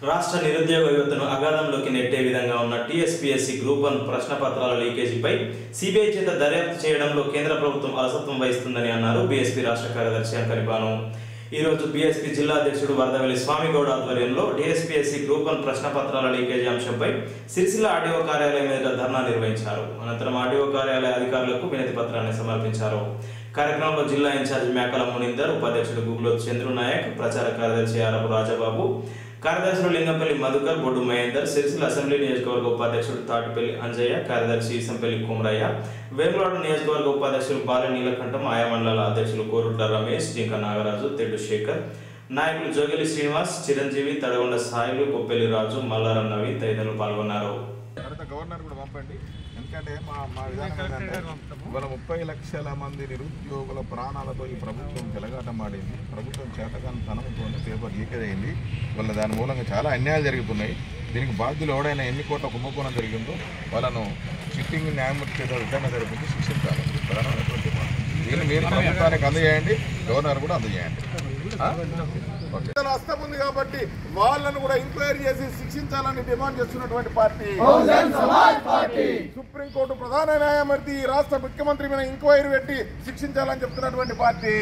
రాష్ట్ర నిరుద్యోగ యువతను అగాధంలోకి నెట్టే విధంగా ఉన్న టీఎస్పీఎస్సీ గ్రూప్ వన్ ప్రశ్న పత్రాల లీకేజీపై సిబిఐ చేత దర్యాప్తు చేయడంలో కేంద్ర ప్రభుత్వం అలసత్వం వహిస్తుందని అన్నారు బీఎస్పీ రాష్ట్ర కార్యదర్శి అంకరిబాను ఈ రోజు బీఎస్పీ జిల్లా అధ్యక్షుడు వరదవెల్లి స్వామిగౌడ్ ఆధ్వర్యంలో టీఎస్పీఎస్సీ గ్రూప్ వన్ ప్రశ్న పత్రాల లీకేజీ అంశంపై సిరిసిల్ల ఆర్డీఓ కార్యాలయం ఎదుట ధర్నా నిర్వహించారు అనంతరం ఆర్డీఓ కార్యాలయ అధికారులకు వినతి పత్రాన్ని సమర్పించారు కార్యక్రమంలో జిల్లా ఇన్ఛార్జ్ మేకల మునిందర్ ఉపాధ్యక్షుడు గుగ్లోత్ చంద్రు నాయక్ ప్రచార కార్యదర్శి ఆరపు రాజబాబు కార్యదర్శులు లింగంపల్లి మధుకర్ బొడ్డు మహేందర్ సిరిసిల్ల అసెంబ్లీ నియోజకవర్గ ఉపాధ్యక్షుడు తాటిపల్లి అంజయ్య కార్యదర్శి ఈసంపల్లి కుమరయ్య వేములాడు నియోజకవర్గ ఉపాధ్యక్షులు బాల నీలకంఠం ఆయా మండలాల అధ్యక్షులు కోరుట్ల రమేష్ జింక నాగరాజు తెడ్డు శేఖర్ నాయకులు జోగిలి శ్రీనివాస్ చిరంజీవి తడగొండ సాయిలు కొప్పెల్లి రాజు మల్లారం నవి తదితరులు పాల్గొన్నారు తర్వాత గవర్నర్ కూడా పంపండి ఎందుకంటే మా మా విధానం ఏంటంటే ఇవాళ ముప్పై లక్షల మంది నిరుద్యోగుల ప్రాణాలతో ఈ ప్రభుత్వం చెలగాటమాడింది ప్రభుత్వం చేతకాని తనంతో పేపర్ లీకేజ్ అయింది వాళ్ళ దాని మూలంగా చాలా అన్యాయాలు జరుగుతున్నాయి దీనికి బాధ్యులు ఎవడైనా ఎన్ని కోట్ల కుంభకోణం జరిగిందో వాళ్ళను సిట్టింగ్ న్యాయమూర్తి చేత విధంగా జరుగుతుంది శిక్షించాలి ఇది ప్రధానమైనటువంటి మాట. దీన్ని మీరు ప్రభుత్వానికి అందజేయండి గవర్నర్ కూడా అందజేయండి ఆ? ఓకే హస్తం ఉంది కాబట్టి వాళ్ళను కూడా ఎంక్వైరీ చేసి శిక్షించాలని డిమాండ్ చేస్తున్నటువంటి పార్టీ సుప్రీంకోర్టు ప్రధాన న్యాయమూర్తి ఈ రాష్ట్ర ముఖ్యమంత్రి మీద ఎంక్వైరీ పెట్టి శిక్షించాలని చెప్తున్నటువంటి పార్టీ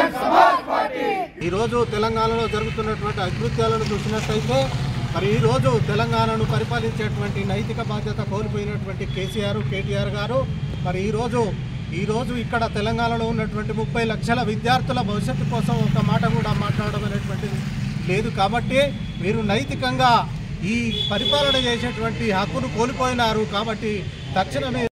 ఈ రోజు తెలంగాణలో జరుగుతున్నటువంటి అకృత్యాలను చూసినట్టయితే మరి ఈ రోజు తెలంగాణను పరిపాలించేటువంటి నైతిక బాధ్యత కోల్పోయినటువంటి కేసీఆర్ కేటీఆర్ గారు మరి ఈ రోజు ఈ రోజు ఇక్కడ తెలంగాణలో ఉన్నటువంటి ముప్పై లక్షల విద్యార్థుల భవిష్యత్తు కోసం ఒక మాట కూడా మాట్లాడడం అనేటువంటిది లేదు కాబట్టి మీరు నైతికంగా ఈ పరిపాలన చేసేటువంటి హక్కును కోల్పోయినారు కాబట్టి తక్షణమే